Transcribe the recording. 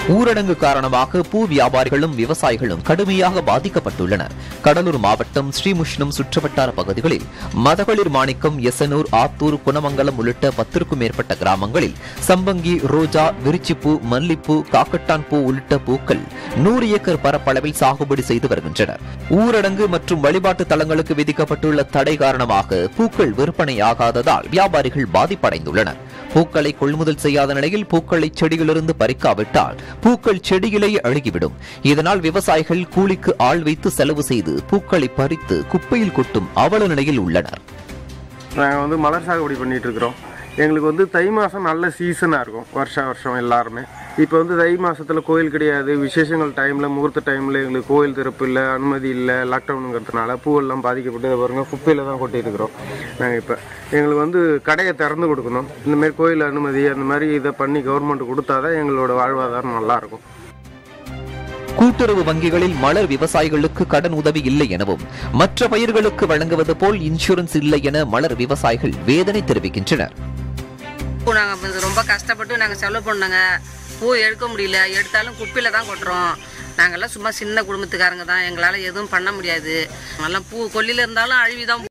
ஊரடங்கு காரணமாக பூ வியாபாரிகளும் விவசாயிகளும் கடுமையாக பாதிக்கப்பட்டுள்ளனர் கடலூர் மாவட்டம் ஸ்ரீமுஷ்ணம் சுற்றுவட்டார பகுதிகளில் மதகளிர் மாணிக்கம் எசனூர் ஆத்தூர் குணமங்கலம் உள்ளிட்ட பத்திற்கும் மேற்பட்ட கிராமங்களில் சம்பங்கி ரோஜா விரிச்சிப்பூ மல்லிப்பூ காக்கட்டான் பூ உள்ளிட்ட பூக்கள் நூறு ஏக்கர் பரப்பளவில் சாகுபடி செய்து வருகின்றனர் ஊரடங்கு மற்றும் வழிபாட்டு தலங்களுக்கு விதிக்கப்பட்டுள்ள தடை காரணமாக பூக்கள் விற்பனையாகாததால் வியாபாரிகள் பாதிப்படைந்துள்ளனர் பூக்களை கொள்முதல் செய்யாத நிலையில் பூக்களை செடியிலிருந்து பறிக்காவிட்டால் பூக்கள் செடியிலேயே அழுகிவிடும் இதனால் விவசாயிகள் கூலிக்கு ஆள் வைத்து செலவு செய்து பூக்களை பறித்து குப்பையில் கொட்டும் அவல நிலையில் உள்ளனர் நாங்கள் வந்து மலர் சாகுபடி பண்ணிட்டு இருக்கிறோம் எங்களுக்கு வந்து தை மாதம் நல்ல சீசனாக இருக்கும் வருஷம் வருஷம் எல்லாருமே இப்போ வந்து தை மாதத்தில் கோயில் கிடையாது விசேஷங்கள் டைமில் முகூர்த்த டைமில் எங்களுக்கு கோயில் திறப்பு இல்லை அனுமதி இல்லை லாக்டவுனுங்கிறதுனால பூவெல்லாம் பாதிக்கப்பட்டு இதை பாருங்க குப்பையில் தான் கொட்டியிருக்கிறோம் நாங்கள் இப்போ எங்களுக்கு வந்து கடையை திறந்து கொடுக்கணும் இந்த மாதிரி கோயில் அனுமதி அந்த மாதிரி இதை பண்ணி கவர்மெண்ட் கொடுத்தாதான் எங்களோட வாழ்வாதாரம் நல்லாயிருக்கும் கூட்டுறவு வங்கிகளில் மலர் விவசாயிகளுக்கு கடன் உதவி இல்லை எனவும் மற்ற பயிர்களுக்கு வழங்குவது போல் இன்சூரன்ஸ் இல்லை என மலர் விவசாயிகள் வேதனை தெரிவிக்கின்றனர் பூ நாங்கள் ரொம்ப கஷ்டப்பட்டு நாங்கள் செலவு பண்ணோங்க பூ எடுக்க முடியல எடுத்தாலும் குப்பையில் தான் கொட்டுறோம் நாங்கள்லாம் சும்மா சின்ன குடும்பத்துக்காரங்க தான் எங்களால் எதுவும் பண்ண முடியாது நல்லா பூ கொல்லியில் இருந்தாலும் அழுவி தான்